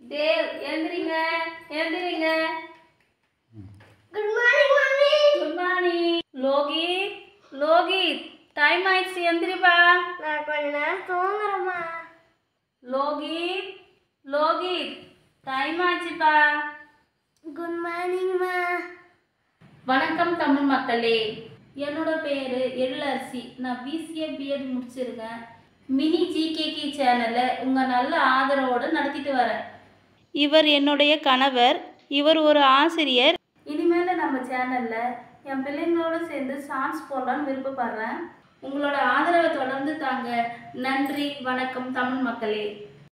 தேவ் எழுந்திரிங்க எழுந்திரிங்க good morning mummy good morning Lohith Lohith time ஆயிடுச்சு எந்திரிப்பா நான் கொஞ்ச நேரம் தூங்குறேம்மா லோகித் லோகித் டைம் ஆச்சுப்பா குட் மார்னிங்மா வணக்கம் தமிழ் மக்களே என்னோட பேர் எழிலரசி நான் பிசிஏ பிஎட் முடிச்சிருக்கேன் மினி ஜிகேகி சேனலை உங்கள் நல்ல ஆதரவோடு நடத்திட்டு வரேன் இவர் என்னுடைய கணவர் இவர் ஒரு ஆசிரியர் இனிமேல் நம்ம சேனலில் என் பிள்ளைங்களோட சேர்ந்து சாங்ஸ் போடலான்னு விருப்பப்படுறேன் உங்களோட ஆதரவை தொடர்ந்து தாங்க நன்றி வணக்கம் தமிழ் மக்களே